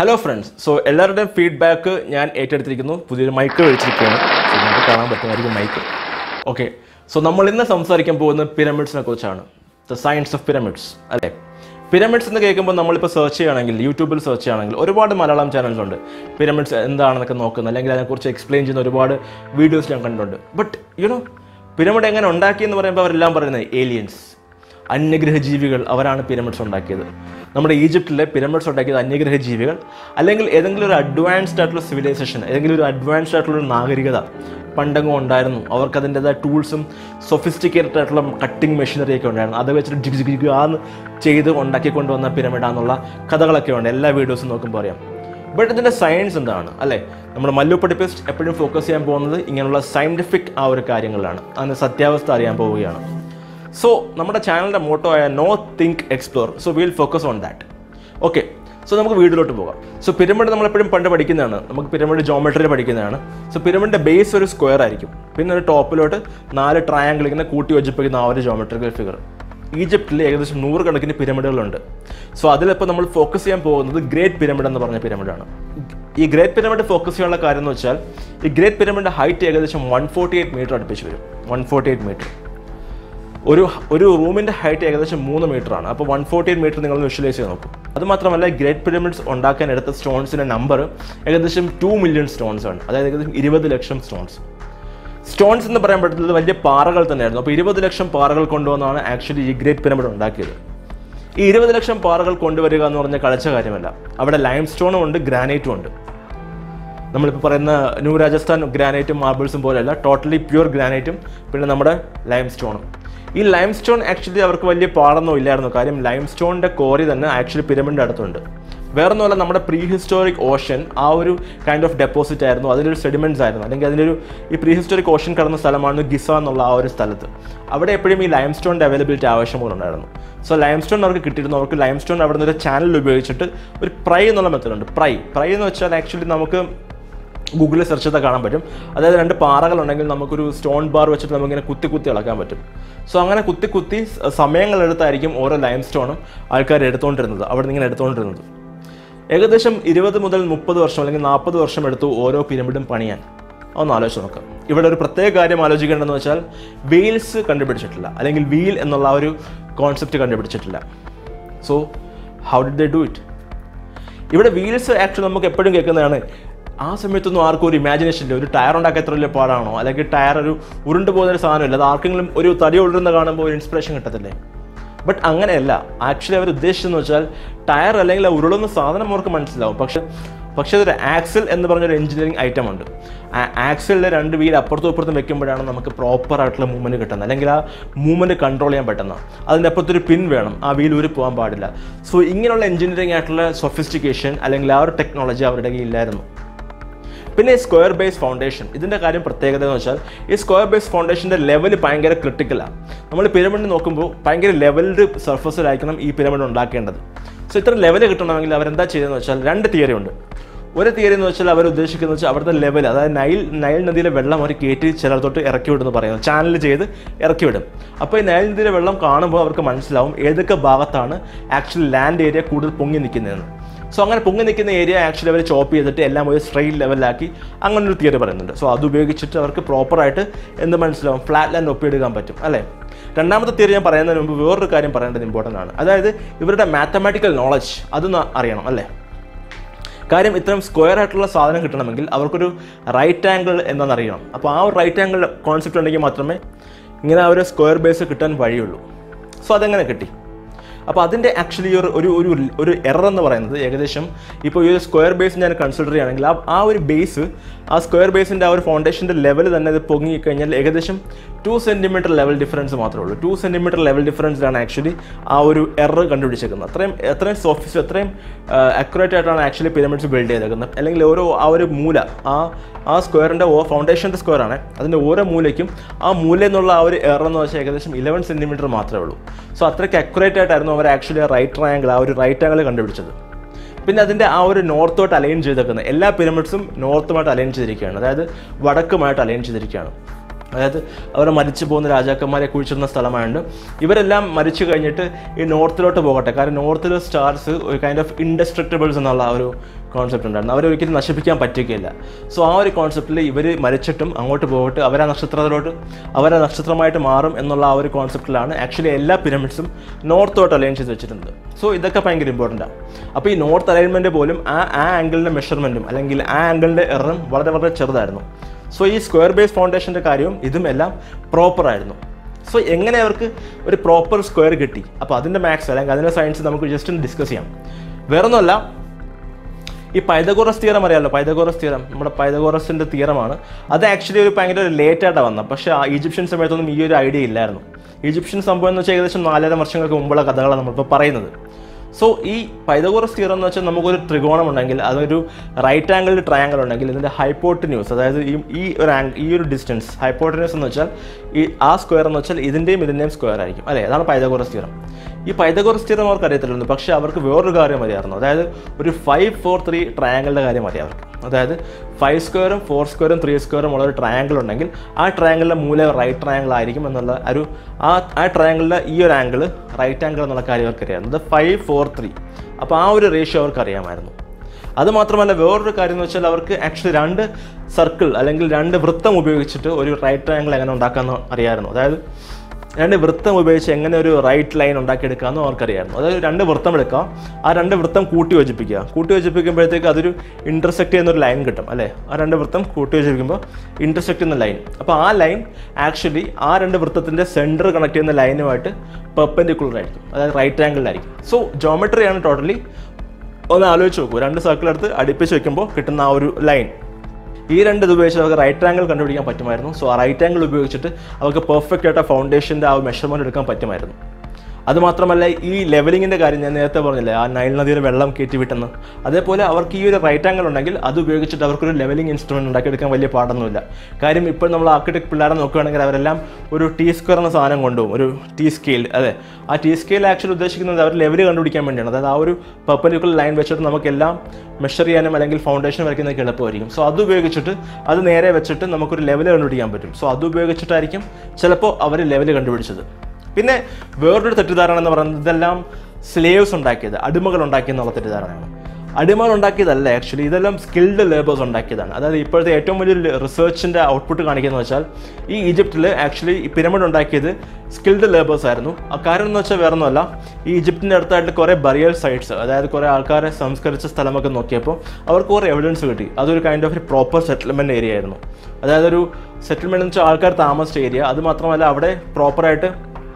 Hello friends so എല്ലാവരുടെയും feedback ഞാൻ ഏറ്റെടുത്തിരിക്കുന്നു പുതിയൊരു മൈക്ക് മേടിച്ചിരിക്കുകയാണ് സോ നിങ്ങൾക്ക് കാണാൻ പറ്റുമായിരിക്കും മൈക്ക് ഓക്കെ സോ നമ്മൾ ഇന്ന് സംസാരിക്കാൻ പോകുന്നത് പിരമിഡ്സിനെ കുറിച്ചാണ് ദ സയൻസ് ഓഫ് പിരമിഡ്സ് അല്ലേ പിരമിഡ്സ് എന്ന് കേൾക്കുമ്പോൾ നമ്മളിപ്പോൾ സെർച്ച് ചെയ്യുകയാണെങ്കിൽ യൂട്യൂബിൽ സെർച്ച് ചെയ്യുകയാണെങ്കിൽ ഒരുപാട് മലയാളം ചാനൽസ് ഉണ്ട് പിരമിഡ്സ് എന്താണെന്നൊക്കെ നോക്കുന്നത് അല്ലെങ്കിൽ അതിനെക്കുറിച്ച് എക്സ്പ്ലെയിൻ ചെയ്യുന്ന ഒരുപാട് വീഡിയോസ് ഞാൻ കണ്ടിട്ടുണ്ട് ബട്ട് യുനോ പിരമിഡ് എങ്ങനെ ഉണ്ടാക്കി എന്ന് പറയുമ്പോൾ അവരെല്ലാം പറയുന്നത് ഏലിയൻസ് അന്യഗ്രഹ ജീവികൾ അവരാണ് പിരമിഡ്സ് ഉണ്ടാക്കിയത് നമ്മുടെ ഈജിപ്തിലെ പിരമിഡ്സ് ഉണ്ടാക്കിയത് അന്യഗ്രഹ ജീവികൾ അല്ലെങ്കിൽ ഏതെങ്കിലും ഒരു അഡ്വാൻസ്ഡ് ആയിട്ടുള്ള സിവിലൈസേഷൻ ഏതെങ്കിലും ഒരു അഡ്വാൻസ്ഡ് ആയിട്ടുള്ള ഒരു നാഗരികത പണ്ടെങ്ങും ഉണ്ടായിരുന്നു അവർക്ക് അതിൻ്റെതായ ടൂൾസും സൊഫിസ്റ്റിക്കേറ്റഡ് ആയിട്ടുള്ള കട്ടിംഗ് മെഷീനറി ഒക്കെ ഉണ്ടായിരുന്നു അത് വെച്ചിട്ട് ജിഗ് ജിഗ് ജിഗ് ആന്ന് ചെയ്ത് ഉണ്ടാക്കിക്കൊണ്ട് വന്ന പിരമിഡാന്നുള്ള കഥകളൊക്കെ ഉണ്ട് എല്ലാ വീഡിയോസും നോക്കുമ്പോൾ അറിയാം ബട്ട് ഇതിൻ്റെ സയൻസ് എന്താണ് അല്ലേ നമ്മുടെ മല്ലു പഠിപ്പിസ്റ്റ് എപ്പോഴും ഫോക്കസ് ചെയ്യാൻ പോകുന്നത് ഇങ്ങനെയുള്ള സയൻറ്റിഫിക് ആ ഒരു കാര്യങ്ങളിലാണ് അതിൻ്റെ സത്യാവസ്ഥ അറിയാൻ പോവുകയാണ് സോ നമ്മുടെ ചാനലിൻ്റെ മോട്ടോ ആയ know think explore so will focus on that okay so നമുക്ക് വീട്ടിലോട്ട് പോകാം സോ പിരമിഡ് നമ്മളെപ്പോഴും പണ്ട് പഠിക്കുന്നതാണ് നമുക്ക് പിരമിഡ് ജോമെട്രിയിൽ പഠിക്കുന്നതാണ് സോ പിരമിഡിൻ്റെ ബേസ് ഒരു സ്ക്വയർ ആയിരിക്കും പിന്നെ ഒരു ടോപ്പിലോട്ട് നാല് ട്രയാങ്കിൾ ഇങ്ങനെ കൂട്ടി യോജിപ്പിക്കുന്ന ആ ഒരു ജോമെട്രിക്കൽ ഫിഗർ ഈജിപ്തിൽ ഏകദേശം നൂറുകണക്കിന് പിരമിഡുകളുണ്ട് സോ അതിലിപ്പോൾ നമ്മൾ ഫോക്കസ് ചെയ്യാൻ പോകുന്നത് ഗ്രേറ്റ് പിരമിഡ് എന്ന് പറഞ്ഞ പിരമിഡാണ് ഈ ഗ്രേറ്റ് പിരമിഡ് ഫോക്കസ് ചെയ്യാനുള്ള കാര്യം എന്ന് വെച്ചാൽ ഈ ഗ്രേറ്റ് പിരമിഡിൻ്റെ ഹൈറ്റ് ഏകദേശം വൺ ഫോർട്ടി എയ്റ്റ് മീറ്റർ അടുപ്പിച്ച് വരും വൺ ഫോർട്ടി എയ്റ്റ് മീറ്റർ ഒരു ഒരു റൂമിൻ്റെ ഹൈറ്റ് ഏകദേശം മൂന്ന് മീറ്റർ ആണ് അപ്പോൾ വൺ ഫോർട്ടി എയ്റ്റ് മീറ്റർ നിങ്ങൾ വിഷ്വലൈസ് ചെയ്ത് നോക്കും അത് മാത്രമല്ല ഗ്രേറ്റ് പിരമിഡ്സ് ഉണ്ടാക്കാൻ എടുത്ത സ്റ്റോൺസിൻ്റെ നമ്പർ ഏകദേശം ടു മില്യൺ സ്റ്റോൺസ് ആണ് അതായത് ഏകദേശം ഇരുപത് ലക്ഷം സ്റ്റോൺസ് സ്റ്റോൺസ് എന്ന് പറയാൻ പറ്റുന്നത് വലിയ പാറകൾ തന്നെയായിരുന്നു അപ്പോൾ ഇരുപത് ലക്ഷം പാറകൾ കൊണ്ടുവന്നാണ് ആക്ച്വലി ഈ ഗ്രേറ്റ് പിരമിഡ് ഉണ്ടാക്കിയത് ഈ ഇരുപത് ലക്ഷം പാറകൾ കൊണ്ടുവരിക എന്ന് പറഞ്ഞ കളിച്ച കാര്യമല്ല അവിടെ ലൈം സ്റ്റോണും ഉണ്ട് ഗ്രാനൈറ്റും ഉണ്ട് നമ്മളിപ്പോൾ പറയുന്ന ന്യൂ രാജസ്ഥാൻ ഗ്രാനൈറ്റും മാർബിൾസും പോലെയല്ല ടോട്ടലി പ്യൂർ ഗ്രാനൈറ്റും പിന്നെ നമ്മുടെ ലൈം സ്റ്റോണും ഈ ലൈം സ്റ്റോൺ ആക്ച്വലി അവർക്ക് വലിയ പാടൊന്നും ഇല്ലായിരുന്നു കാര്യം ലൈം സ്റ്റോണിൻ്റെ കോറി തന്നെ ആക്ച്വലി പിരമിഡിൻ്റെ അടുത്തുണ്ട് വേറൊന്നുമല്ല നമ്മുടെ പ്രീ ഹിസ്റ്റോറിക് ഓഷൻ ആ ഒരു കൈൻഡ് ഓഫ് ഡെപ്പോസിറ്റ് ആയിരുന്നു അതിലൊരു സെഡിമെൻറ്റ്സ് ആയിരുന്നു അല്ലെങ്കിൽ അതിലൊരു ഈ പ്രീ ഹിസ്റ്റോറിക് ഓഷൻ കടന്ന സ്ഥലമാണ് ഗിസ എന്നുള്ള ആ ഒരു സ്ഥലത്ത് അവിടെ എപ്പോഴും ഈ ലൈം സ്റ്റോണിൻ്റെ അവൈലബിലിറ്റി ആവശ്യമുണ്ടായിരുന്നു സോ ലൈം സ്റ്റോൺ അവർക്ക് കിട്ടിയിരുന്നു അവർക്ക് ലൈം സ്റ്റോൺ അവിടെ നിന്ന് ഒരു ചാനൽ ഉപയോഗിച്ചിട്ട് ഒരു പ്രൈ എന്നുള്ള മെത്തേഡ് ഉണ്ട് പ്രൈ പ്രൈ എന്ന് വെച്ചാൽ ആക്ച്വലി നമുക്ക് ഗൂഗിളിൽ സെർച്ച് ചെയ്താൽ കാണാൻ പറ്റും അതായത് രണ്ട് പാറകളുണ്ടെങ്കിൽ നമുക്കൊരു സ്റ്റോൺ ബാർ വെച്ചിട്ട് നമുക്കിങ്ങനെ കുത്തി കുത്തി ഇളക്കാൻ പറ്റും സോ അങ്ങനെ കുത്തി കുത്തി സ- സമയങ്ങളെടുത്തായിരിക്കും ഓരോ ലൈം സ്റ്റോണും ആൾക്കാർ എടുത്തുകൊണ്ടിരുന്നത് അവിടെ നിന്ന് ഇങ്ങനെ എടുത്തുകൊണ്ടിരുന്നത് ഏകദേശം ഇരുപത് മുതൽ മുപ്പത് വർഷം അല്ലെങ്കിൽ നാൽപ്പത് വർഷം എടുത്തു ഓരോ പിരമിഡും പണിയാൻ ഒന്ന് ആലോചിച്ച് നോക്കാം ഇവിടെ ഒരു പ്രത്യേക കാര്യം ആലോചിക്കേണ്ടതെന്ന് വെച്ചാൽ വീൽസ് കണ്ടുപിടിച്ചിട്ടില്ല അല്ലെങ്കിൽ വീൽ എന്നുള്ള ആ ഒരു കോൺസെപ്റ്റ് കണ്ടുപിടിച്ചിട്ടില്ല so how did they do it ഇവിടെ വീൽസ് ആക്ച്വലി നമുക്ക് എപ്പോഴും കേൾക്കുന്നതാണ് ആ സമയത്തൊന്നും ആർക്കും ഒരു ഇമാജിനേഷൻ ഇല്ല ഒരു ടയർ ഉണ്ടാക്കാൻ എത്ര വലിയ പാടാണോ അല്ലെങ്കിൽ ടയർ ഒരു ഉരുണ്ട് പോകുന്ന ഒരു സാധനമില്ല അത് ആർക്കെങ്കിലും ഒരു തടി ഉരുളുന്ന കാണുമ്പോൾ ഒരു ഇൻസ്പിറേഷൻ കിട്ടത്തില്ലേ ബട്ട് അങ്ങനെയല്ല ആക്ച്വലി അവർ ഉദ്ദേശിച്ചെന്ന് വെച്ചാൽ ടയർ അല്ലെങ്കിൽ ആ ഉരുളുന്ന സാധനം അവർക്ക് മനസ്സിലാവും പക്ഷെ പക്ഷേ അതൊരു ആക്സിൽ എന്ന് പറഞ്ഞൊരു എഞ്ചിനീയറിംഗ് ഐറ്റം ഉണ്ട് ആ ആക്സിലിലെ രണ്ട് വീൽ അപ്പുറത്തും ഇപ്പുറത്തും വെക്കുമ്പോഴാണ് നമുക്ക് പ്രോപ്പർ ആയിട്ടുള്ള മൂവ്മെൻറ്റ് കിട്ടുന്നത് അല്ലെങ്കിൽ ആ മൂവ്മെൻറ്റ് കൺട്രോൾ ചെയ്യാൻ പറ്റുന്ന അതിൻ്റെ അപ്പുറത്തൊരു പിൻ വേണം ആ വീൽ ഊരി പോകാൻ പാടില്ല സോ ഇങ്ങനെയുള്ള എഞ്ചിനീയറിംഗ് ആയിട്ടുള്ള സൊഫിസ്റ്റിക്കേഷൻ അല്ലെങ്കിൽ ആ ഒരു ടെക്നോളജി അവരുടെ കയ്യിൽ ഇല്ലായിരുന്നു പിന്നെ സ്ക്വയർ ബേസ് ഫൗണ്ടേഷൻ ഇതിൻ്റെ കാര്യം പ്രത്യേകത എന്ന് വെച്ചാൽ ഈ സ്ക്വയർ ബേസ് ഫൗണ്ടേഷൻ്റെ ലെവൽ ഭയങ്കര ക്രിട്ടിക്കലാണ് നമ്മൾ പിരമിഡ് നോക്കുമ്പോൾ ഭയങ്കര ലെവൽഡ് സർഫസിലായിരിക്കണം ഈ പിരമിഡ് ഉണ്ടാക്കേണ്ടത് സോ ഇത്ര ലെവൽ കിട്ടണമെങ്കിൽ അവരെന്താ ചെയ്തതെന്ന് വെച്ചാൽ രണ്ട് തിയറി ഉണ്ട് ഒരു തിയറി എന്ന് വെച്ചാൽ അവർ ഉദ്ദേശിക്കുന്നത് വെച്ചാൽ അവിടുത്തെ ലെവൽ അതായത് നൈൽ നൈൽ നദിയിലെ വെള്ളം അവർ കയറ്റി ചിലർത്തോട്ട് ഇറക്കി വിടുമെന്ന് പറയുന്നത് ചാനൽ ചെയ്ത് ഇറക്കി വിടും അപ്പോൾ ഈ നൈൽ നദിയിലെ വെള്ളം കാണുമ്പോൾ അവർക്ക് മനസ്സിലാവും ഏതൊക്കെ ഭാഗത്താണ് ആക്ച്വലി ലാൻഡ് ഏരിയ കൂടുതൽ പൊങ്ങി നിൽക്കുന്നതെന്ന് സോ അങ്ങനെ പൊങ്ങി നിൽക്കുന്ന ഏരിയ ആക്ച്വലി അവർ ചോപ്പ് ചെയ്തിട്ട് എല്ലാം ഒരു സ്ട്രെയിറ്റ് ലെവലാക്കി അങ്ങനെ ഒരു തിയറി പറയുന്നുണ്ട് സോ അത് ഉപയോഗിച്ചിട്ട് അവർക്ക് പ്രോപ്പറായിട്ട് എന്ത് മനസ്സിലാവും ഫ്ലാറ്റ് ലാൻഡ് ഒപ്പിയെടുക്കാൻ പറ്റും അല്ലേ രണ്ടാമത്തെ തിയറി ഞാൻ പറയുന്നതിന് മുമ്പ് വേറൊരു കാര്യം പറയേണ്ടത് ഇമ്പോർട്ടൻ്റ് ആണ് അതായത് ഇവരുടെ മാത്തമാറ്റിക്കൽ നോളജ് അതൊന്ന് അറിയണം അല്ലേ കാര്യം ഇത്തരം സ്ക്വയർ ആയിട്ടുള്ള സാധനം കിട്ടണമെങ്കിൽ അവർക്കൊരു റൈറ്റ് ആംഗിൾ എന്താണെന്ന് അറിയണം അപ്പോൾ ആ ഒരു റൈറ്റ് ആംഗിൾ കോൺസെപ്റ്റ് ഉണ്ടെങ്കിൽ മാത്രമേ ഇങ്ങനെ ആ ഒരു സ്ക്വയർ ബേസ് കിട്ടാൻ വഴിയുള്ളൂ സോ അതെങ്ങനെ കിട്ടി അപ്പോൾ അതിൻ്റെ ആക്ച്വലി ഒരു ഒരു ഒരു ഒരു എറർ എന്ന് പറയുന്നത് ഏകദേശം ഇപ്പോൾ ഈ ഒരു സ്ക്വയർ ബേസ് ഞാൻ കൺസിഡർ ചെയ്യുകയാണെങ്കിൽ ആ ആ ഒരു ബേസ് ആ സ്ക്വയർ ബേസിൻ്റെ ആ ഒരു ഫൗണ്ടേഷൻ്റെ ലെവൽ തന്നെ ഇത് പൊങ്ങി കഴിഞ്ഞാൽ ഏകദേശം ടു സെൻറ്റിമീറ്റർ ലെവൽ ഡിഫറൻസ് മാത്രമേ ഉള്ളൂ ടു സെൻറ്റിമീറ്റർ ലെവൽ ഡിഫറൻസിലാണ് ആക്ച്വലി ആ ഒരു എറർ കണ്ടുപിടിച്ചേക്കുന്നത് അത്രയും എത്രയും സോഫിസ് അത്രയും അക്യുറേറ്റ് ആയിട്ടാണ് ആക്ച്വലി പിരമിഡ്സ് ബിൽഡ് ചെയ്തേക്കുന്നത് അല്ലെങ്കിൽ ഓരോ ആ ഒരു മൂല ആ ആ സ്ക്വയറിൻ്റെ ഓ ഫൗണ്ടേഷൻ്റെ സ്ക്വയർ ആണ് അതിൻ്റെ ഓരോ മൂലയ്ക്കും ആ മൂലയിൽ നിന്നുള്ള ആ ഒരു എറർ എന്ന് വെച്ചാൽ ഏകദേശം ഇലവൻ സെൻറ്റിമീറ്റർ മാത്രമേ ഉള്ളൂ സോ അത്രയ്ക്ക് അക്യുറേറ്റ് ആയിട്ടായിരുന്നു അവർ ആക്ച്വലി ആ റൈറ്റ് ട്രയാങ്കിൾ ആ ഒരു റൈറ്റ് ആംഗിൾ കണ്ടുപിടിച്ചത് പിന്നെ അതിൻ്റെ ആ ഒരു നോർത്തോട്ട് അലൈൻ ചെയ്തേക്കുന്നത് എല്ലാ പിരമിഡ്സും നോർത്തുമായിട്ട് അലൈൻ ചെയ്തിരിക്കുകയാണ് അതായത് വടക്കുമായിട്ട് അലൈൻ ചെയ്തിരിക്കുകയാണ് അതായത് അവർ മരിച്ചു പോകുന്ന രാജാക്കന്മാരെ കുഴിച്ചിടുന്ന സ്ഥലമായതുകൊണ്ട് ഇവരെല്ലാം മരിച്ചു കഴിഞ്ഞിട്ട് ഈ നോർത്തിലോട്ട് പോകട്ടെ കാരണം നോർത്തിൽ സ്റ്റാർസ് ഒരു കൈൻഡ് ഓഫ് ഇൻഡസ്ട്രക്റ്റബിൾസ് എന്നുള്ള ആ ഒരു കോൺസെപ്റ്റ് ഉണ്ടായിരുന്നു അവരെ ഒരിക്കലും നശിപ്പിക്കാൻ പറ്റുകയില്ല സോ ആ ഒരു കോൺസെപ്റ്റിൽ ഇവർ മരിച്ചിട്ടും അങ്ങോട്ട് പോകട്ടെ അവരാ നക്ഷത്രത്തിലോട്ട് അവരാ നക്ഷത്രമായിട്ട് മാറും എന്നുള്ള ആ ഒരു കോൺസെപ്റ്റിലാണ് ആക്ച്വലി എല്ലാ പിരമിഡ്സും നോർത്തോട്ട് അലൈൻ ചെയ്ത് വെച്ചിട്ടുണ്ട് സോ ഇതൊക്കെ ഭയങ്കര ഇമ്പോർട്ടൻ്റ് ആണ് അപ്പോൾ ഈ നോർത്ത് അലൈൻമെൻറ്റ് പോലും ആ ആ ആംഗിളിൻ്റെ മെഷർമെൻറ്റും അല്ലെങ്കിൽ ആ ആംഗിളിൻ്റെ എററും വളരെ വളരെ ചെറുതായിരുന്നു സോ ഈ സ്ക്വയർ ബേസ് ഫൗണ്ടേഷൻ്റെ കാര്യവും ഇതും എല്ലാം പ്രോപ്പർ ആയിരുന്നു സോ എങ്ങനെ അവർക്ക് ഒരു പ്രോപ്പർ സ്ക്വയർ കിട്ടി അപ്പോൾ അതിൻ്റെ മാത്സ് അല്ലെങ്കിൽ അതിൻ്റെ സയൻസ് നമുക്ക് ജസ്റ്റ് ഒന്ന് ഡിസ്കസ് ചെയ്യാം വേറൊന്നുമല്ല ഈ പൈതഗോറസ് തിയറം അറിയാമല്ലോ പൈതഗോറസ് തിയറം നമ്മുടെ പൈതഗോറസിൻ്റെ തിയറമാണ് അത് ആക്ച്വലി ഒരു ഭയങ്കര ലേറ്റ് ആയിട്ടാണ് വന്നത് പക്ഷേ ആ ഈജിപ്ഷ്യൻ സമയത്തൊന്നും ഈ ഒരു ഐഡിയ ഇല്ലായിരുന്നു ഈജിപ്ഷ്യൻ സംഭവം എന്ന് വെച്ചാൽ ഏകദേശം നാലര വർഷങ്ങൾക്ക് മുമ്പുള്ള കഥകളാണ് നമ്മളിപ്പോൾ പറയുന്നത് സോ ഈ പൈതഗോറസ് തിയറം എന്ന് വെച്ചാൽ നമുക്കൊരു ത്രികോണം ഉണ്ടെങ്കിൽ അതൊരു റൈറ്റ് ആംഗിൾ ട്രയാങ്കിൾ ഉണ്ടെങ്കിൽ ഇതിൻ്റെ ഹൈപ്പോട്ടിന്യൂസ് അതായത് ഈ ഈ ഒരു ആംഗ് ഈ ഒരു ഡിസ്റ്റൻസ് ഹൈപ്പോട്ടിന്യൂസ് എന്ന് വെച്ചാൽ ഈ ആ സ്ക്വയർ എന്ന് വെച്ചാൽ ഇതിൻ്റെയും ഇതിൻ്റെയും സ്ക്വയർ ആയിരിക്കും അല്ലേ അതാണ് പൈതഗോറസ് തിയറം ഈ പൈതഗോറസ് തിയറം അവർക്ക് അറിയത്തില്ലായിരുന്നു പക്ഷേ അവർക്ക് വേറൊരു കാര്യം അറിയാമായിരുന്നു അതായത് ഒരു ഫൈവ് ഫോർ ത്രീ ട്രയാങ്കിളിൻ്റെ കാര്യം അറിയാം അവർക്ക് അതായത് ഫൈവ് സ്ക്വയറും ഫോർ സ്ക്വയറും ത്രീ സ്ക്വയറും ഉള്ള ഒരു ട്രയാങ്കിൾ ഉണ്ടെങ്കിൽ ആ ട്രയാങ്കിളിൻ്റെ മൂല റൈറ്റ് ട്രയാങ്കിൾ ആയിരിക്കും എന്നുള്ള ഒരു ആ ആ ട്രയാങ്കിളിൻ്റെ ഈ ഒരു ആംഗിൾ റൈറ്റ് ആംഗിൾ എന്നുള്ള കാര്യം അവർക്ക് അറിയാമായിരുന്നു അത് ഫൈവ് ഫോർ ത്രീ അപ്പോൾ ആ ഒരു റേഷ്യോ അവർക്ക് അറിയാമായിരുന്നു അത് മാത്രമല്ല വേറൊരു കാര്യം എന്ന് വെച്ചാൽ അവർക്ക് ആക്ച്വലി രണ്ട് സർക്കിൾ അല്ലെങ്കിൽ രണ്ട് വൃത്തം ഉപയോഗിച്ചിട്ട് ഒരു റൈറ്റ് ട്രയാങ്കിൾ എങ്ങനെ ഉണ്ടാക്കാമെന്ന് അറിയാമായിരുന്നു അതായത് രണ്ട് വൃത്തം ഉപയോഗിച്ച് എങ്ങനെ ഒരു റൈറ്റ് ലൈൻ ഉണ്ടാക്കിയെടുക്കാമെന്ന് അവർക്കറിയായിരുന്നു അതായത് രണ്ട് വൃത്തം എടുക്കുക ആ രണ്ട് വൃത്തം കൂട്ടി യോജിപ്പിക്കുക കൂട്ടി യോജിപ്പിക്കുമ്പോഴത്തേക്ക് അതൊരു ഇൻ്റർസെക്ട് ചെയ്യുന്ന ഒരു ലൈൻ കിട്ടും അല്ലേ ആ രണ്ട് വൃത്തം കൂട്ടി യോജിപ്പിക്കുമ്പോൾ ഇൻ്റർസെക്ട് ചെയ്യുന്ന ലൈൻ അപ്പോൾ ആ ലൈൻ ആക്ച്വലി ആ രണ്ട് വൃത്തത്തിൻ്റെ സെൻറ്റർ കണക്ട് ചെയ്യുന്ന ലൈനുമായിട്ട് പെർപെൻഡിക്കുലർ ആയിരിക്കും അതായത് റൈറ്റ് ആംഗിളിലായിരിക്കും സോ ജോമെട്രിയാണ് ടോട്ടലി ഒന്ന് ആലോചിച്ച് നോക്കൂ രണ്ട് സർക്കിൾ എടുത്ത് അടുപ്പിച്ച് വെക്കുമ്പോൾ കിട്ടുന്ന ആ ഒരു ലൈൻ ഈ രണ്ട് ഇത് ഉപയോഗിച്ച് അവർക്ക് റൈറ്റ് ആംഗിൾ കണ്ടുപിടിക്കാൻ പറ്റുമായിരുന്നു സോ ആ റൈറ്റ് ആംഗിൾ ഉപയോഗിച്ചിട്ട് അവർക്ക് പെർഫെക്റ്റ് ആയിട്ട് ഫൗണ്ടേഷൻ്റെ ആ മെഷർമെൻറ്റ് എടുക്കാൻ പറ്റുമായിരുന്നു അതുമാത്രമല്ല ഈ ലെവലിങ്ങിൻ്റെ കാര്യം ഞാൻ നേരത്തെ പറഞ്ഞില്ലേ ആ നൈൽ നദിയിൽ വെള്ളം കയറ്റി വിട്ടെന്ന് അതേപോലെ അവർക്ക് ഈ ഒരു റൈറ്റ് ആംഗിൾ ഉണ്ടെങ്കിൽ അത് ഉപയോഗിച്ചിട്ട് അവർക്കൊരു ലെവലിംഗ് ഇൻസ്ട്രുമെൻറ്റ് ഉണ്ടാക്കിയെടുക്കാൻ വലിയ പാടൊന്നുമില്ല കാര്യം ഇപ്പോൾ നമ്മൾ ആർക്കിടെക്ട് പിള്ളേരെ നോക്കുകയാണെങ്കിൽ അവരെല്ലാം ഒരു ടി സ്ക്വയർ എന്ന സാധനം കൊണ്ടുപോകും ഒരു ടി സ്കെയിൽ അതെ ആ ടി സ്കെയിൽ ആക്ച്വലി ഉദ്ദേശിക്കുന്നത് അവർ ലെവൽ കണ്ടുപിടിക്കാൻ വേണ്ടിയാണ് അതായത് ആ ഒരു പെർപ്പൻഡിക്കുലർ ലൈൻ വെച്ചിട്ട് നമുക്കെല്ലാം മെഷർ ചെയ്യാനും അല്ലെങ്കിൽ ഫൗണ്ടേഷൻ വരയ്ക്കുന്നതൊക്കെ എളുപ്പമായിരിക്കും സോ അത് ഉപയോഗിച്ചിട്ട് അത് നേരെ വെച്ചിട്ട് നമുക്കൊരു ലെവൽ കണ്ടുപിടിക്കാൻ പറ്റും സോ അത് ഉപയോഗിച്ചിട്ടായിരിക്കും ചിലപ്പോൾ അവർ ലെവൽ കണ്ടുപിടിച്ചത് പിന്നെ വേറൊരു തെറ്റിദ്ധാരണ എന്ന് പറയുന്നത് ഇതെല്ലാം സ്ലേവ്സ് ഉണ്ടാക്കിയത് അടിമകൾ ഉണ്ടാക്കിയെന്നുള്ള തെറ്റിദ്ധാരണയാണ് അടിമകൾ ഉണ്ടാക്കിയതല്ല ആക്ച്വലി ഇതെല്ലാം സ്കിൽഡ് ലേബേഴ്സ് ഉണ്ടാക്കിയതാണ് അതായത് ഇപ്പോഴത്തെ ഏറ്റവും വലിയ റിസർച്ചിൻ്റെ ഔട്ട്പുട്ട് കാണിക്കുന്നത് വെച്ചാൽ ഈ ഈജിപ്തിൽ ആക്ച്വലി ഈ പിരമിഡ് ഉണ്ടാക്കിയത് സ്കിൽഡ് ലേബേഴ്സ് ആയിരുന്നു ആ കാര്യം എന്ന് വെച്ചാൽ വേറെ ഒന്നുമല്ല ഈ ഈജിപ്തിൻ്റെ അടുത്തായിട്ട് കുറേ ബറിയൽ സൈറ്റ്സ് അതായത് കുറേ ആൾക്കാരെ സംസ്കരിച്ച സ്ഥലമൊക്കെ നോക്കിയപ്പോൾ അവർക്ക് കുറേ എവിഡൻസ് കിട്ടി അതൊരു കൈൻഡ് ഓഫ് ഒരു പ്രോപ്പർ സെറ്റിൽമെൻറ്റ് ഏരിയ ആയിരുന്നു അതായത് ഒരു സെറ്റിൽമെൻറ്റ് എന്ന് വെച്ചാൽ ആൾക്കാർ താമസിച്ച ഏരിയ അത് മാത്രമല്ല അവിടെ പ്രോപ്പറായിട്ട്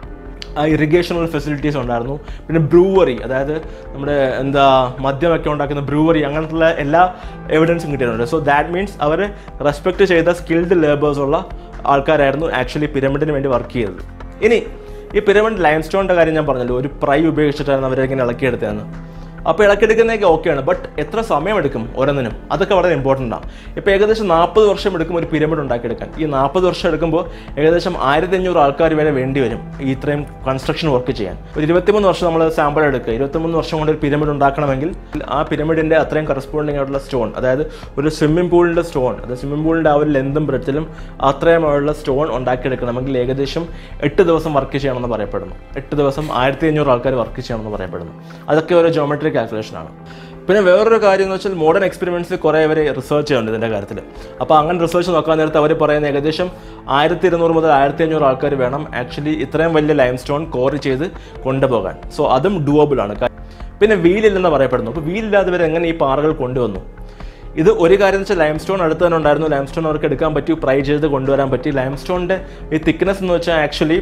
ആ ഇറിഗേഷണൽ ഫെസിലിറ്റീസ് ഉണ്ടായിരുന്നു പിന്നെ ബ്രൂവറി അതായത് നമ്മുടെ എന്താ മദ്യമൊക്കെ ഉണ്ടാക്കുന്ന ബ്രൂവറി അങ്ങനത്തുള്ള എല്ലാ എവിഡൻസും കിട്ടിയിട്ടുണ്ട് സോ ദാറ്റ് മീൻസ് അവർ റെസ്പെക്ട് ചെയ്ത സ്കിൽഡ് ലേബേഴ്സ് ഉള്ള ആൾക്കാരായിരുന്നു ആക്ച്വലി പിരമിഡിന് വേണ്ടി വർക്ക് ചെയ്തത് ഇനി ഈ പിരമിഡ് ലൈം സ്റ്റോണിൻ്റെ കാര്യം ഞാൻ പറഞ്ഞല്ലോ ഒരു പ്രൈ ഉപയോഗിച്ചിട്ടായിരുന്നു അവരിങ്ങനെ ഇളക്കിയെടുത്തതെന്ന് അപ്പോൾ ഇളക്കിയെടുക്കുന്നതൊക്കെ ഓക്കെയാണ് ബട്ട് എത്ര സമയമെടുക്കും ഓരോന്നിനും അതൊക്കെ വളരെ ഇമ്പോർട്ടൻ്റ് ആണ് ഇപ്പോൾ ഏകദേശം നാൽപ്പത് വർഷം എടുക്കും ഒരു പിരമിഡ് ഉണ്ടാക്കിയെടുക്കാൻ ഈ നാൽപ്പത് വർഷം എടുക്കുമ്പോൾ ഏകദേശം ആയിരത്തി അഞ്ഞൂറ് ആൾക്കാർ വരെ വേണ്ടി വരും ഈ ഇത്രയും കൺസ്ട്രക്ഷൻ വർക്ക് ചെയ്യാൻ ഒരു ഇരുപത്തിമൂന്ന് വർഷം നമ്മൾ സാമ്പിൾ എടുക്കുക ഇരുപത്തിമൂന്ന് വർഷം കൊണ്ട് ഒരു പിരമിഡ് ഉണ്ടാക്കണമെങ്കിൽ ആ പിരമിഡിൻ്റെ അത്രയും കറസ്പോണ്ടിങ് ആയിട്ടുള്ള സ്റ്റോൺ അതായത് ഒരു സ്വിമ്മിംഗ് പൂളിൻ്റെ സ്റ്റോൺ അത് സ്വിമ്മിംഗ് പൂളിൻ്റെ ആ ഒരു ലെന്തും ബ്രെഡ്ത്തിലും അത്രയുമുള്ള സ്റ്റോൺ ഉണ്ടാക്കിയെടുക്കണമെങ്കിൽ ഏകദേശം എട്ട് ദിവസം വർക്ക് ചെയ്യണമെന്ന് പറയപ്പെടുന്നു എട്ട് ദിവസം ആയിരത്തി അഞ്ഞൂറ് ആൾക്കാർ വർക്ക് ചെയ്യണമെന്ന് പറയപ്പെടുന്നു അതൊക്കെ ഒരു ജോമെട്രി കാൽക്കുലേഷനാണ് പിന്നെ വേറൊരു കാര്യം എന്ന് വെച്ചാൽ മോഡേൺ എക്സ്പെരിമെൻറ്റ്സ് കുറേ അവർ റിസർച്ച് ചെയ്യുന്നുണ്ട് ഇതിൻ്റെ കാര്യത്തിൽ അപ്പോൾ അങ്ങനെ റിസർച്ച് നോക്കാൻ നേരത്ത് അവർ പറയുന്ന ഏകദേശം ആയിരത്തി ഇരുന്നൂറ് മുതൽ ആയിരത്തി അഞ്ഞൂറ് ആൾക്കാർ വേണം ആക്ച്വലി ഇത്രയും വലിയ ലൈം സ്റ്റോൺ കോറി ചെയ്ത് കൊണ്ടുപോകാൻ സോ അതും ഡുവബിൾ ആണ് പിന്നെ വീലില്ലെന്ന് പറയപ്പെടുന്നു അപ്പോൾ വീലില്ലാതെ ഇവർ എങ്ങനെ ഈ പാറകൾ കൊണ്ടുവന്നു ഇത് ഒരു കാര്യം എന്ന് വെച്ചാൽ ലൈം സ്റ്റോൺ അടുത്ത് തന്നെ ഉണ്ടായിരുന്നു ലൈം സ്റ്റോൺ അവർക്ക് എടുക്കാൻ പറ്റി ഫ്രൈ ചെയ്ത് കൊണ്ടുവരാൻ പറ്റി ലൈം സ്റ്റോണിൻ്റെ ഈ തിക്നെസ് എന്ന് വെച്ചാൽ ആക്ച്വലി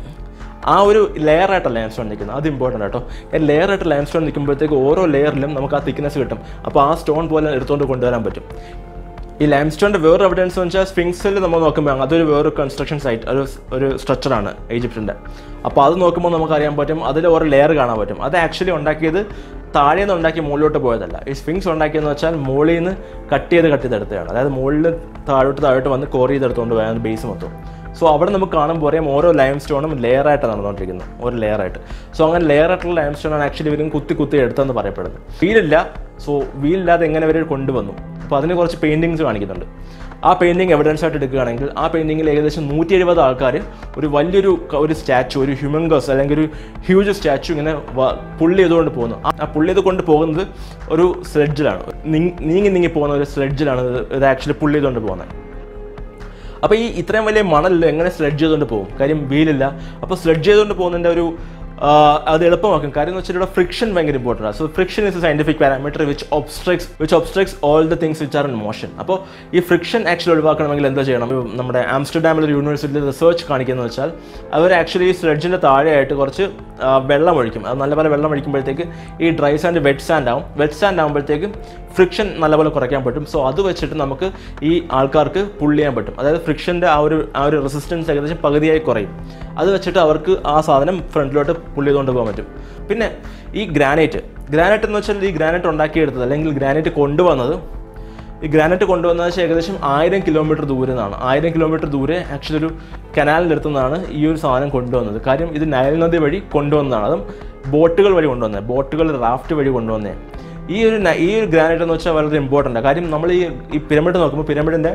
ആ ഒരു ലെയർ ആയിട്ടല്ല ലൈം സ്റ്റോൺ നിൽക്കുന്നത് അത് ഇമ്പോർട്ടൻ്റ് കേട്ടോ ലെയർ ആയിട്ട് ലൈം സ്റ്റോൺ നിൽക്കുമ്പോഴത്തേക്ക് ഓരോ ലെയറിലും നമുക്ക് ആ തിക്നെസ് കിട്ടും അപ്പോൾ ആ സ്റ്റോൺ പോലെ എടുത്തുകൊണ്ട് കൊണ്ടുവരാൻ പറ്റും ഈ ലൈം സ്റ്റോണിൻ്റെ വേറൊരു എവിഡൻസ് എന്ന് വെച്ചാൽ സ്പിങ്സിൽ നമ്മൾ നോക്കുമ്പോൾ അതൊരു വേറൊരു കൺസ്ട്രക്ഷൻ സൈറ്റ് ഒരു ഒരു സ്ട്രക്ചറാണ് ഈജിപ്തിൻ്റെ അപ്പോൾ അത് നോക്കുമ്പോൾ നമുക്ക് അറിയാൻ പറ്റും അതിൽ ഓരോ ലെയർ കാണാൻ പറ്റും അത് ആക്ച്വലി ഉണ്ടാക്കിയത് താഴെ നിന്ന് ഉണ്ടാക്കി മുകളിലോട്ട് പോയതല്ല ഈ സ്പിങ്സ് ഉണ്ടാക്കിയെന്ന് വെച്ചാൽ മുകളിൽ നിന്ന് കട്ട് ചെയ്ത് കട്ട് ചെയ്തെടുത്തതാണ് അതായത് മുകളിൽ താഴോട്ട് താഴോട്ട് വന്ന് കോറി ചെയ്തെടുത്തുകൊണ്ട് പോയത് ബേസ് മൊത്തം സോ അവിടെ നമുക്ക് കാണുമ്പോൾ പറയാം ഓരോ ലൈം സ്റ്റോണും ലെയർ ആയിട്ടാണ് നടന്നുകൊണ്ടിരിക്കുന്നത് ഒരു ലെയർ ആയിട്ട് സോ അങ്ങനെ ലെയർ ആയിട്ടുള്ള ലൈം സ്റ്റോണാണ് ആക്ച്വലി ഇവരും കുത്തി കുത്തി എടുത്തെന്ന് പറയപ്പെടുന്നത് വീലില്ല സോ വീലില്ലാതെ എങ്ങനെ ഇവർ കൊണ്ടുവന്നു അപ്പോൾ അതിന് കുറച്ച് പെയിൻറ്റിങ്സ് കാണിക്കുന്നുണ്ട് ആ പെയിൻറ്റിങ് എവിഡൻസ് ആയിട്ട് എടുക്കുകയാണെങ്കിൽ ആ പെയിൻറ്റിങ്ങിൽ ഏകദേശം നൂറ്റി എഴുപത് ആൾക്കാർ ഒരു വലിയൊരു ക- ഒരു സ്റ്റാച്ചു ഒരു ഹ്യൂമൻഗസ് അല്ലെങ്കിൽ ഒരു ഹ്യൂജ് സ്റ്റാച്ചു ഇങ്ങനെ വ- പുള്ളി ചെയ്തുകൊണ്ട് പോകുന്നു ആ- ആ പുള്ളി ചെയ്ത് കൊണ്ട് പോകുന്നത് ഒരു സ്ലെഡ്ജിലാണ് നീങ്ങി നീങ്ങി പോകുന്ന ഒരു സ്ലെഡ്ജിലാണ് ഇത് ഇത് ആക്ച്വലി പുള്ളി ചെയ്തുകൊണ്ട് പോകുന്നത് അപ്പോൾ ഈ ഇത്രയും വലിയ മണലിൽ എങ്ങനെ സ്ലെഡ്ജ് ചെയ്തുകൊണ്ട് പോകും കാര്യം വീലില്ല അപ്പോൾ സ്ലെഡ്ജ് ചെയ്തുകൊണ്ട് പോകുന്നതിൻ്റെ ഒരു ആ, അത് എളുപ്പമാക്കും കാര്യം എന്ന് വെച്ചാൽ ഇവിടെ ഫ്രിക്ഷൻ ഭയങ്കര ഇമ്പോർട്ടൻ്റ് ആണ് so friction is a scientific parameter which obstructs which obstructs all the things which are in motion അപ്പോൾ ഈ ഫ്രിക്ഷൻ ആക്ച്വലി ഒഴിവാക്കണമെങ്കിൽ എന്താ ചെയ്യണം ഇപ്പം നമ്മുടെ ആംസ്റ്റർഡാമിൽ ഒരു യൂണിവേഴ്സിറ്റിയിൽ റിസർച്ച് കാണിക്കുന്നത് വെച്ചാൽ അവർ ആക്ച്വലി ഈ സ്ലെഡ്ജിൻ്റെ താഴെയായിട്ട് കുറച്ച് ആ, വെള്ളം ഒഴിക്കും അത് നല്ലപോലെ വെള്ളം ഒഴിക്കുമ്പോഴത്തേക്ക് ഈ ഡ്രൈ സാൻഡ് വെറ്റ് സാൻഡ് ആവും വെറ്റ് സാൻഡ് ആകുമ്പോഴത്തേക്ക് ഫ്രിക്ഷൻ നല്ലപോലെ കുറയ്ക്കാൻ പറ്റും സോ അത് വെച്ചിട്ട് നമുക്ക് ഈ ആൾക്കാർക്ക് പുള്ള് ചെയ്യാൻ പറ്റും അതായത് ഫ്രിക്ഷൻ്റെ ആ ഒരു ആ ഒരു റെസിസ്റ്റൻസ് ഏകദേശം പകുതിയായി കുറയും അത് വെച്ചിട്ട് അവർക്ക് ആ സാധനം ഫ്രണ്ടിലോട്ട് പുള്ള് ചെയ്തുകൊണ്ട് പോകാൻ പറ്റും പിന്നെ ഈ ഗ്രാനൈറ്റ് ഗ്രാനൈറ്റ് എന്ന് വെച്ചാൽ ഈ ഗ്രാനൈറ്റ് ഉണ്ടാക്കിയെടുത്തത് അല്ലെങ്കിൽ ഗ്രാനൈറ്റ് കൊണ്ടുവന്നത് ഈ ഗ്രാനൈറ്റ് കൊണ്ടുവന്നത് വെച്ചാൽ ഏകദേശം ആയിരം കിലോമീറ്റർ ദൂരെ നിന്നാണ് ആയിരം കിലോമീറ്റർ ദൂരെ ആക്ച്വലി ഒരു കനാലിൻ്റെ അടുത്ത് നിന്നാണ് ഈ ഒരു സാധനം കൊണ്ടുവന്നത് കാര്യം ഇത് നയൽ നദി വഴി കൊണ്ടുവന്നതാണ് അതും ബോട്ടുകൾ വഴി കൊണ്ടുവന്നത് ബോട്ടുകൾ റാഫ്റ്റ് വഴി കൊണ്ടുവന്നേ ഈ ഒരു ന- ഈ ഒരു ഗ്രാനൈറ്റ് എന്ന് വെച്ചാൽ വളരെ ഇമ്പോർട്ടൻ്റ് കാര്യം നമ്മൾ ഈ ഈ പിരമിഡ് നോക്കുമ്പോൾ പിരമിഡിൻ്റെ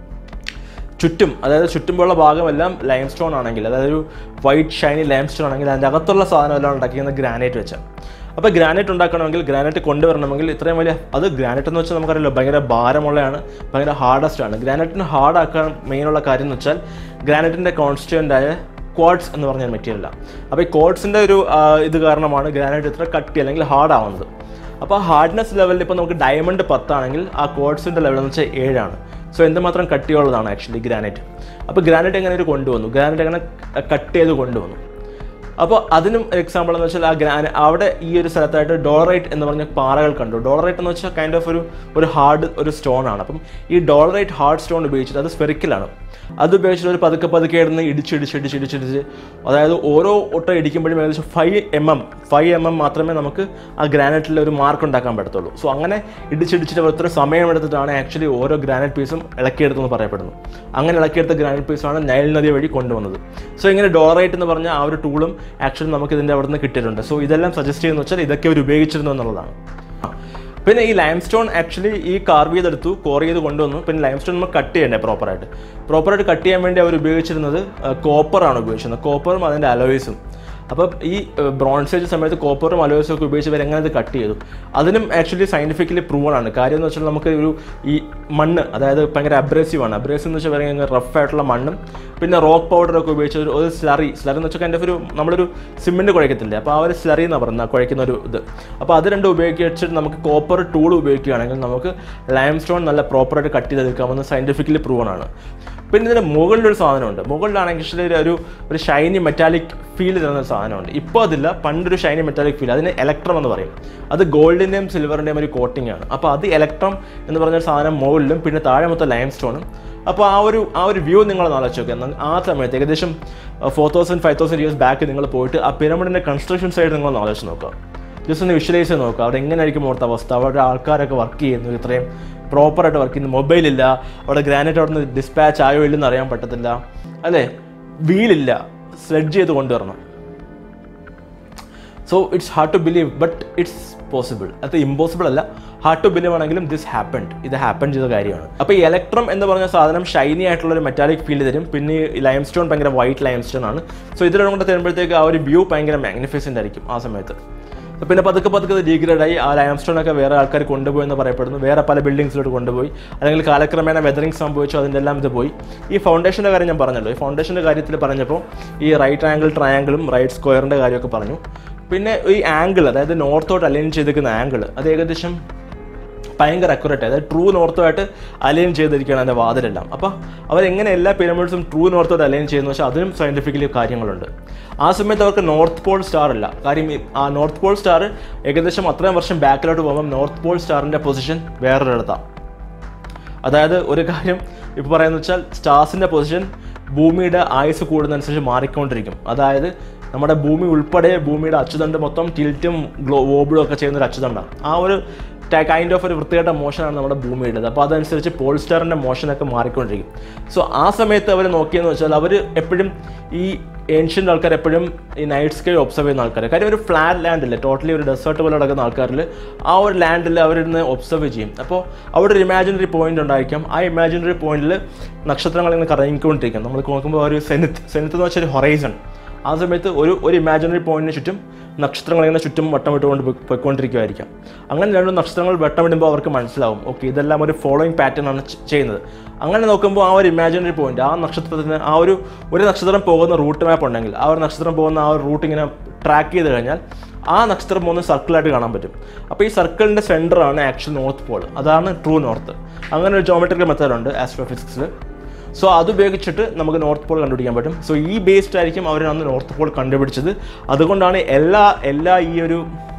ചുറ്റും അതായത് ചുറ്റുമുള്ള ഭാഗമെല്ലാം ലൈം സ്റ്റോൺ ആണെങ്കിൽ അതായത് ഒരു വൈറ്റ് ഷൈനി ലൈം സ്റ്റോൺ ആണെങ്കിൽ അതിൻ്റെ അകത്തുള്ള സാധനം എല്ലാം ഉണ്ടാക്കിയത് ഗ്രാനൈറ്റ് വെച്ചാൽ അപ്പോൾ ഗ്രാനൈറ്റ് ഉണ്ടാക്കണമെങ്കിൽ ഗ്രാനൈറ്റ് കൊണ്ടുവരണമെങ്കിൽ ഇത്രയും വലിയ അത് ഗ്രാനൈറ്റ് എന്ന് വെച്ചാൽ നമുക്കറിയാലോ ഭയങ്കര ഭാരമുള്ളതാണ് ഭയങ്കര ഹാർഡസ്റ്റ് ആണ് ഗ്രാനൈറ്റിന് ഹാർഡാക്കാൻ മെയിനുള്ള കാര്യം എന്ന് വെച്ചാൽ ഗ്രാനൈറ്റിൻ്റെ കോൺസ്റ്റുവൻ്റ് ആയ ക്വാഡ്സ് എന്ന് പറഞ്ഞ മെറ്റീരിയലാണ് അപ്പോൾ ഈ ക്വാഡ്സിൻ്റെ ഒരു ആ, ഇത് കാരണമാണ് ഗ്രാനൈറ്റ് ഇത്ര കട്ടി അല്ലെങ്കിൽ ഹാർഡ് ആവുന്നത് അപ്പോൾ ആ ഹാർഡ്നെസ് ലെവലിൽ ഇപ്പോൾ നമുക്ക് ഡയമണ്ട് പത്താണെങ്കിൽ ആ ക്വാഡ്സിൻ്റെ ലെവൽ എന്ന് വെച്ചാൽ ഏഴാണ് സോ എന്തുമാത്രം കട്ടിയുള്ളതാണ് ആക്ച്വലി ഗ്രാനൈറ്റ് അപ്പോൾ ഗ്രാനൈറ്റ് എങ്ങനെ ഒരു കൊണ്ടുവന്നു ഗ്രാനൈറ്റ് എങ്ങനെ കട്ട് ചെയ്ത് കൊണ്ടുവന്നു അപ്പോൾ അതിനും എക്സാമ്പിൾ എന്ന് വെച്ചാൽ ആ ഗ്രാന അവിടെ ഈ ഒരു സ്ഥലത്തായിട്ട് ഡോളറൈറ്റ് എന്ന് പറഞ്ഞ പാറകൾ കണ്ടു ഡോളറൈറ്റ് എന്ന് വെച്ചാൽ കൈൻഡ് ഓഫ് ഒരു ഒരു ഹാർഡ് ഒരു സ്റ്റോൺ ആണ് അപ്പം ഈ ഡോളറൈറ്റ് ഹാർഡ് സ്റ്റോൺ ഉപയോഗിച്ചിട്ട് അത് സ്പെറിക്കലാണ് അത് ഉപയോഗിച്ചിട്ട് ഒരു പതുക്കെ പതുക്കെ ഇടുന്ന് ഇടിച്ചിടിച്ച് ഇടിച്ചിടിച്ചിടിച്ച് അതായത് ഓരോ ഒട്ടം ഇടിക്കുമ്പോഴും ഏകദേശം five M M five M M മാത്രമേ നമുക്ക് ആ ഗ്രാനൈറ്റിൽ ഒരു മാർക്ക് ഉണ്ടാക്കാൻ പറ്റത്തുള്ളൂ സോ അങ്ങനെ ഇടിച്ചിടിച്ചിട്ട് അവർ ഇത്ര സമയമെടുത്തിട്ടാണ് ആക്ച്വലി ഓരോ ഗ്രാനൈറ്റ് പീസും ഇളക്കിയെടുത്തെന്ന് പറയപ്പെടുന്നു അങ്ങനെ ഇളക്കിയെടുത്ത ഗ്രാനൈറ്റ് പീസാണ് നൈൽ നദി വഴി കൊണ്ടുവന്നത് സോ ഇങ്ങനെ ഡോറൈറ്റ് എന്ന് പറഞ്ഞ ആ ഒരു ടൂളും ആക്ച്വലി നമുക്ക് ഇതിൻ്റെ അവിടെ നിന്ന് കിട്ടിയിട്ടുണ്ട് സോ ഇതെല്ലാം സജസ്റ്റ് ചെയ്യുന്ന വെച്ചാൽ ഇതൊക്കെ അവർ ഉപയോഗിച്ചിരുന്നു എന്നുള്ളതാണ് ആ. പിന്നെ ഈ ലൈം സ്റ്റോൺ ആക്ച്വലി ഈ കാർവ് ചെയ്തെടുത്തു കോർ ചെയ്ത് കൊണ്ടുവന്നു പിന്നെ ലൈം സ്റ്റോൺ നമുക്ക് കട്ട് ചെയ്യണ്ടേ പ്രോപ്പറായിട്ട് പ്രോപ്പറായിട്ട് കട്ട് ചെയ്യാൻ വേണ്ടി അവർ ഉപയോഗിച്ചിരുന്നത് കോപ്പറാണ് ഉപയോഗിച്ചിരുന്നത് കോപ്പറും അതിൻ്റെ അലോയ്സും അപ്പം ഈ ബ്രോൺസ് ഏജ് സമയത്ത് കോപ്പറും അലോയ്സും ഒക്കെ ഉപയോഗിച്ച് ഇവർ എങ്ങനെ ഇത് കട്ട് ചെയ്തു അതിനും ആക്ച്വലി സയൻറ്റിഫിക്കലി പ്രൂവൺ ആണ് കാര്യം എന്ന് വെച്ചാൽ നമുക്ക് ഒരു ഈ മണ്ണ് അതായത് ഭയങ്കര അബ്രേസീവ് ആണ് അബ്രേസീവ് എന്ന് വെച്ചാൽ ഭയങ്കര റഫ് ആയിട്ടുള്ള മണ്ണും പിന്നെ റോക്ക് പൗഡറൊക്കെ ഉപയോഗിച്ച് ഒരു ഒരു സ്ലറി സ്ലറി എന്ന് വെച്ചാൽ എൻ്റെ ഒരു നമ്മളൊരു സിമെൻറ്റ് കുഴക്കത്തില്ലേ അപ്പോൾ ആ ഒരു സ്ലറി എന്നാണ് പറയുന്നത് കുഴക്കുന്ന ഒരു ഇത് അപ്പോൾ അത് രണ്ടും ഉപയോഗിച്ചിട്ട് നമുക്ക് കോപ്പർ ടൂൾ ഉപയോഗിക്കുകയാണെങ്കിൽ നമുക്ക് ലൈം സ്റ്റോൺ നല്ല പ്രോപ്പറായിട്ട് കട്ട് ചെയ്തെടുക്കാമെന്ന് സയൻറ്റിഫിക്കലി പ്രൂവൺ ആണ് പിന്നെ ഇതിൻ്റെ മുകളിലൊരു സാധനമുണ്ട് മുകളിലാണെങ്കിൽ actually ഒരു- ഒരു ഒരു ഷൈനി മെറ്റാലിക് ഫീൽ തരുന്ന ഒരു സാധനമുണ്ട് ഇപ്പോൾ അതില്ല പണ്ടൊരു ഷൈനി മെറ്റാലിക് ഫീൽ അതിന് ഇലക്ട്രം എന്ന് പറയും അത് ഗോൾഡിൻ്റെയും സിൽവറിൻ്റെയും ഒരു കോട്ടിംഗ് ആണ് അപ്പോൾ അത് ഇലക്ട്രം എന്ന് പറഞ്ഞ ഒരു സാധനം മുകളിലും പിന്നെ താഴെ മൊത്തം ലൈം സ്റ്റോണും അപ്പോൾ ആ ഒരു ആ ഒരു വ്യൂ നിങ്ങൾ ആലോചിച്ച് നോക്കുക എന്നാൽ ആ സമയത്ത് ഏകദേശം four thousand five thousand years back നിങ്ങൾ പോയിട്ട് ആ പിരമിഡിൻ്റെ കൺസ്ട്രക്ഷൻ സൈഡ് നിങ്ങൾ ആലോചിച്ച് നോക്കുക ജസ്റ്റ് ഒന്ന് വിഷ്വലൈസ് ചെയ്ത് നോക്കുക അവിടെ എങ്ങനെയായിരിക്കും അവിടുത്തെ അവസ്ഥ അവരുടെ ആൾക്കാരൊക്കെ വർക്ക് ചെയ്യുന്നു ഇത്രയും പ്രോപ്പറായിട്ട് വർക്ക് ചെയ്യുന്നു മൊബൈലില്ല അവിടെ ഗ്രാനൈറ്റ് അവിടെ നിന്ന് ഡിസ്പാച്ച് ആയോ ഇല്ലെന്ന് അറിയാൻ പറ്റത്തില്ല അല്ലേ വീലില്ല സ്ലെഡ്ജ് ചെയ്ത് കൊണ്ടുവരണം so it's hard to believe but it's possible അത് ഇമ്പോസിബിൾ അല്ല ഹാർഡ് ടു ബിലീവ് ആണെങ്കിലും ദിസ് ഹാപ്പൻഡ് ഇത് ഹാപ്പൻ ചെയ്ത കാര്യമാണ് അപ്പോൾ ഈ ഇലക്ട്രം എന്ന് പറഞ്ഞ സാധനം ഷൈനി ആയിട്ടുള്ള ഒരു മെറ്റാലിക് ഫീൽ തരും പിന്നെ ഈ ലൈം സ്റ്റോൺ ഭയങ്കര വൈറ്റ് ലൈം സ്റ്റോൺ ആണ് സോ ഇതിലും കൂടെ തരുമ്പോഴത്തേക്ക് ആ ഒരു വ്യൂ ഭയങ്കര മാഗ്നിഫിസൻ്റ് ആയിരിക്കും ആ സമയത്ത് പിന്നെ പതുക്കെ പതുക്കെ അത് ഡീഗ്രേഡ് ആയി ആ ലൈം സ്റ്റോൺ ഒക്കെ വേറെ ആൾക്കാർ കൊണ്ടുപോയി എന്ന് പറയപ്പെടുന്നു വേറെ പല ബിൽഡിങ്സിലോട്ട് കൊണ്ടുപോയി അല്ലെങ്കിൽ കാലക്രമേണ വെതറിങ് സംഭവിച്ചു അതിൻ്റെ എല്ലാം ഇത് പോയി ഈ ഫൗണ്ടേഷൻ്റെ കാര്യം ഞാൻ പറഞ്ഞല്ലോ ഈ ഫൗണ്ടേഷൻ്റെ കാര്യത്തിൽ പറഞ്ഞപ്പോൾ ഈ റൈറ്റ് ആംഗിൾ ട്രയാങ്കിളും റൈറ്റ് സ്ക്വയറിൻ്റെ കാര്യമൊക്കെ പറഞ്ഞു പിന്നെ ഈ ആംഗിൾ അതായത് നോർത്തോട്ട് അലൈൻ ചെയ്തിരിക്കുന്ന ആംഗിൾ അത് ഏകദേശം ഭയങ്കര അക്യുറേറ്റ് അതായത് ട്രൂ നോർത്തുമായിട്ട് അലൈൻ ചെയ്തിരിക്കുകയാണ് അതിൻ്റെ വാതിലെല്ലാം അപ്പോൾ അവരെങ്ങനെ എല്ലാ പിരമിഡ്സും ട്രൂ നോർത്തോട്ട് അലൈൻ ചെയ്യുന്നു വെച്ചാൽ അതിനും സയൻറ്റിഫിക്കലി കാര്യങ്ങളുണ്ട് ആ സമയത്ത് അവർക്ക് നോർത്ത് പോൾ സ്റ്റാർ ഇല്ല കാര്യം ഈ ആ നോർത്ത് പോൾ സ്റ്റാർ ഏകദേശം അത്രയും വർഷം ബാക്കിലോട്ട് പോകുമ്പോൾ നോർത്ത് പോൾ സ്റ്റാറിൻ്റെ പൊസിഷൻ വേറൊരിടത്താണ് അതായത് ഒരു കാര്യം ഇപ്പോൾ പറയുന്നത് വെച്ചാൽ സ്റ്റാർസിൻ്റെ പൊസിഷൻ ഭൂമിയുടെ ആയുസ് കൂടുന്നതനുസരിച്ച് മാറിക്കൊണ്ടിരിക്കും അതായത് നമ്മുടെ ഭൂമി ഉൾപ്പെടെ ഭൂമിയുടെ അച്ചുതണ്ട് മൊത്തം ടിൽറ്റും ഗ്ലോ ഓബിളും ഒക്കെ ചെയ്യുന്ന ഒരു അച്ചുതണ്ടാണ് ആ ഒരു കൈൻഡ് ഓഫ് ഒരു വൃത്തികെട്ട മോഷനാണ് നമ്മുടെ ഭൂമിയുടേത് അപ്പോൾ അതനുസരിച്ച് പോൾസ്റ്റാറിൻ്റെ മോഷനൊക്കെ മാറിക്കൊണ്ടിരിക്കും സോ ആ സമയത്ത് അവർ നോക്കിയെന്ന് വെച്ചാൽ അവർ എപ്പോഴും ഈ ഏൻഷ്യൻ്റ് ആൾക്കാർ എപ്പോഴും ഈ നൈറ്റ് സ്കൈ ഒബ്സർവ് ചെയ്യുന്ന ആൾക്കാർ കാര്യം ഒരു ഫ്ലാറ്റ് ലാൻഡ് ഇല്ല ടോട്ടലി ഒരു ഡെസേർട്ട് പോലെ നടക്കുന്ന ആൾക്കാരിൽ ആ ഒരു ലാൻഡിൽ അവരിന്ന് ഒബ്സർവ് ചെയ്യും അപ്പോൾ അവിടെ ഒരു ഇമാജിനറി പോയിന്റ് ഉണ്ടായിരിക്കും ആ ഇമാജിനറി പോയിന്റിൽ നക്ഷത്രങ്ങൾ ഇങ്ങനെ കറങ്ങിക്കൊണ്ടിരിക്കും നമ്മൾ നോക്കുമ്പോൾ ഒരു സെനിത്ത് സെനിത്ത് എന്ന് വെച്ചാൽ ഒരു ഹൊറൈസൺ ആ സമയത്ത് ഒരു ഒരു ഇമാജിനറി പോയിന്റിന് ചുറ്റും നക്ഷത്രങ്ങൾ ഇങ്ങനെ ചുറ്റും വട്ടമിട്ടുകൊണ്ട് പോയി- പോയിക്കൊണ്ടിരിക്കുമായിരിക്കാം അങ്ങനെ രണ്ട് നക്ഷത്രങ്ങൾ വട്ടമിടുമ്പോൾ അവർക്ക് മനസ്സിലാവും ഓക്കെ ഇതെല്ലാം ഒരു ഫോളോയിങ് പാറ്റേൺ ആണ് ചെ- ചെയ്യുന്നത് അങ്ങനെ നോക്കുമ്പോൾ ആ ഒരു ഇമാജിനറി പോയിന്റ് ആ നക്ഷത്രത്തിന് ആ ഒരു ഒരു നക്ഷത്രം പോകുന്ന റൂട്ട് മാപ്പ് ഉണ്ടെങ്കിൽ ആ ഒരു നക്ഷത്രം പോകുന്ന ആ ഒരു റൂട്ട് ഇങ്ങനെ ട്രാക്ക് ചെയ്ത് കഴിഞ്ഞാൽ ആ നക്ഷത്രം പോകുന്ന സർക്കിളായിട്ട് കാണാൻ പറ്റും അപ്പോൾ ഈ സർക്കിളിൻ്റെ സെൻറ്ററാണ് ആക്ച്വൽ നോർത്ത് പോൾ അതാണ് ട്രൂ നോർത്ത് അങ്ങനെ ഒരു ജോമെട്രിക്കൽ മെത്തേഡ് ഉണ്ട് ആസ്ട്രോഫിസിക്സിൽ സോ അത് ഉപയോഗിച്ചിട്ട് നമുക്ക് നോർത്ത് പോൾ കണ്ടുപിടിക്കാൻ പറ്റും സോ ഈ ബേസ്ഡ് ആയിരിക്കും അവർ അന്ന് നോർത്ത് പോൾ കണ്ടുപിടിച്ചത് അതുകൊണ്ടാണ് എല്ലാ എല്ലാ ഈ ഒരു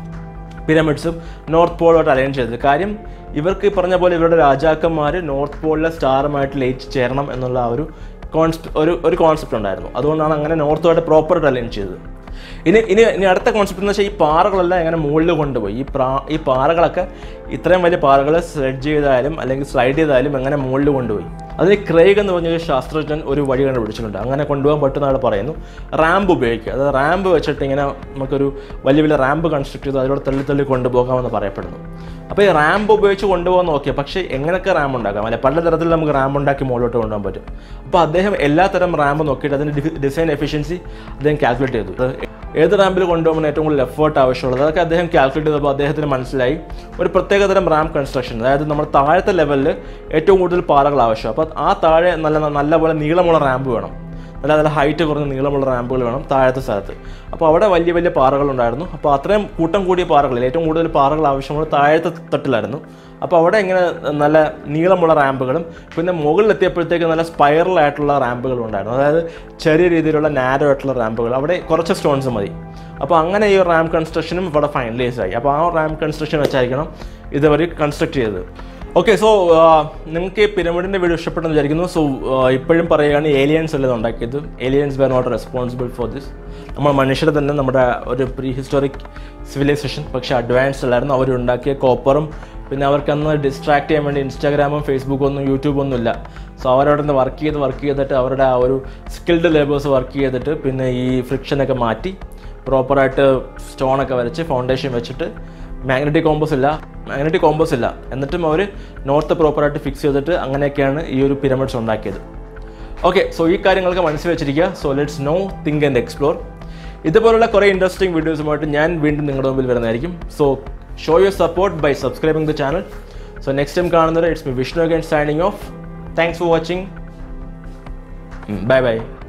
പിരമിഡ്സും നോർത്ത് പോളോട്ട് അലൈൻ ചെയ്തത് കാര്യം ഇവർക്ക് ഈ പറഞ്ഞ പോലെ ഇവരുടെ രാജാക്കന്മാർ നോർത്ത് പോളിലെ സ്റ്റാറുമായിട്ട് ലയിച്ച് ചേരണം എന്നുള്ള ആ ഒരു കോൺസെപ്റ്റ് ഒരു ഒരു കോൺസെപ്റ്റ് ഉണ്ടായിരുന്നു അതുകൊണ്ടാണ് അങ്ങനെ നോർത്തുമായിട്ട് പ്രോപ്പറായിട്ട് അലൈൻ ചെയ്തത് ഇനി ഇനി ഇനി അടുത്ത കോൺസെപ്റ്റ് എന്ന് വെച്ചാൽ ഈ പാറകളെല്ലാം എങ്ങനെ മുകളിൽ കൊണ്ടുപോയി ഈ പ്രാ ഈ പാറകളൊക്കെ ഇത്രയും വലിയ പാറകൾ സ്ലെഡ്ജ് ചെയ്താലും അല്ലെങ്കിൽ സ്ലൈഡ് ചെയ്താലും എങ്ങനെ മുകളിൽ കൊണ്ടുപോയി അതിന് ക്രേഗ് എന്ന് പറഞ്ഞൊരു ശാസ്ത്രജ്ഞൻ ഒരു വഴി കണ്ടുപിടിച്ചിട്ടുണ്ട് അങ്ങനെ കൊണ്ടുപോകാൻ പറ്റുന്ന ആൾ പറയുന്നു റാമ്പ് ഉപയോഗിക്കുക അതായത് റാമ്പ് വെച്ചിട്ട് ഇങ്ങനെ നമുക്കൊരു വലിയ വലിയ റാമ്പ് കൺസ്ട്രക്ട് ചെയ്ത് അതിലൂടെ തള്ളി തള്ളി കൊണ്ടുപോകാമെന്ന് പറയപ്പെടുന്നു അപ്പോൾ ഈ റാമ്പ് ഉപയോഗിച്ച് കൊണ്ടുപോകാൻ നോക്കിയാൽ പക്ഷേ എങ്ങനെയൊക്കെ റാമ്പ് ഉണ്ടാക്കാം അല്ലെ പലതരത്തിൽ നമുക്ക് റാമ്പ് ഉണ്ടാക്കി മുകളിലോട്ട് കൊണ്ടുപോകാൻ പറ്റും അപ്പോൾ അദ്ദേഹം എല്ലാ തരം റാമ്പ് നോക്കിയിട്ട് അതിൻ്റെ ഡിസൈൻ എഫിഷ്യൻസി അദ്ദേഹം കാൽക്കുലേറ്റ് ചെയ്തു അത് ഏത് റാമ്പിൽ കൊണ്ടുപോകാൻ ഏറ്റവും കൂടുതൽ എഫേർട്ട് ആവശ്യമുള്ളത് അതൊക്കെ അദ്ദേഹം കാൽക്കുലേറ്റ് ചെയ്തപ്പോൾ അദ്ദേഹത്തിന് മനസ്സിലായി ഒരു പ്രത്യേകതരം റാമ്പ് കൺസ്ട്രക്ഷൻ അതായത് നമ്മുടെ താഴത്തെ ലെവലിൽ ഏറ്റവും കൂടുതൽ പാറകൾ ആവശ്യം അപ്പോൾ ആ താഴെ നല്ല നല്ലപോലെ നീളമുള്ള റാമ്പ് വേണം നല്ല നല്ല ഹൈറ്റ് കുറഞ്ഞ നീളമുള്ള റാമ്പുകൾ വേണം താഴത്തെ സ്ഥലത്ത് അപ്പോൾ അവിടെ വലിയ വലിയ പാറകളുണ്ടായിരുന്നു അപ്പോൾ അത്രയും കൂട്ടം കൂടിയ പാറകളിൽ ഏറ്റവും കൂടുതൽ പാറകൾ ആവശ്യമുള്ള താഴത്തെ തട്ടിലായിരുന്നു അപ്പോൾ അവിടെ ഇങ്ങനെ നല്ല നീളമുള്ള റാമ്പുകളും പിന്നെ മുകളിലെത്തിയപ്പോഴത്തേക്ക് നല്ല സ്പൈറൽ ആയിട്ടുള്ള റാമ്പുകളും ഉണ്ടായിരുന്നു അതായത് ചെറിയ രീതിയിലുള്ള നാരോ ആയിട്ടുള്ള റാമ്പുകൾ അവിടെ കുറച്ച് സ്റ്റോൺസ് മതി അപ്പോൾ അങ്ങനെ ഈ റാം കൺസ്ട്രക്ഷനും ഇവിടെ ഫൈനലൈസ് ആയി അപ്പോൾ ആ റാം കൺസ്ട്രക്ഷൻ വെച്ചായിരിക്കണം ഇതുവർ കൺസ്ട്രക്ട് ചെയ്തത് ഓക്കെ സോ നിങ്ങൾക്ക് ഈ പിരമിഡിൻ്റെ വീഡിയോ ഇഷ്ടപ്പെട്ടെന്ന് വിചാരിക്കുന്നു സോ ഇപ്പോഴും പറയുകയാണ് ഏലിയൻസ് അല്ലേ ഇത് ഉണ്ടാക്കിയത് aliens were not responsible for this നമ്മൾ മനുഷ്യർ തന്നെ നമ്മുടെ ഒരു പ്രീ ഹിസ്റ്റോറിക് സിവിലൈസേഷൻ പക്ഷേ അഡ്വാൻസ്ഡ് അല്ലായിരുന്നു അവരുണ്ടാക്കിയ കോപ്പറും പിന്നെ അവർക്കന്ന് ഡിസ്ട്രാക്ട് ചെയ്യാൻ വേണ്ടി ഇൻസ്റ്റാഗ്രാമും ഫേസ്ബുക്കും ഒന്നും യൂട്യൂബ് ഒന്നും ഇല്ല സോ അവരവിടെ നിന്ന് വർക്ക് ചെയ്ത് വർക്ക് ചെയ്തിട്ട് അവരുടെ ആ ഒരു സ്കിൽഡ് ലേബേഴ്സ് വർക്ക് ചെയ്തിട്ട് പിന്നെ ഈ ഫ്രിക്ഷനൊക്കെ മാറ്റി പ്രോപ്പറായിട്ട് സ്റ്റോണൊക്കെ വരച്ച് ഫൗണ്ടേഷൻ വെച്ചിട്ട് മാഗ്നറ്റിക് കോമ്പസ് ഇല്ല മാഗ്നറ്റിക് കോമ്പസ് ഇല്ല എന്നിട്ടും അവർ നോർത്ത് പ്രോപ്പറായിട്ട് ഫിക്സ് ചെയ്തിട്ട് അങ്ങനെയൊക്കെയാണ് ഈ ഒരു പിരമിഡ്സ് ഉണ്ടാക്കിയത് ഓക്കെ സോ ഈ കാര്യങ്ങളൊക്കെ മനസ്സിൽ വെച്ചിരിക്കുക so let's now think and explore ഇതുപോലുള്ള കുറേ ഇൻട്രസ്റ്റിംഗ് വീഡിയോസുമായിട്ട് ഞാൻ വീണ്ടും നിങ്ങളുടെ മുമ്പിൽ വരുന്നതായിരിക്കും so show your support by subscribing the channel so next time കാണുന്നത് it's me Vishnu again signing off thanks for watching bye by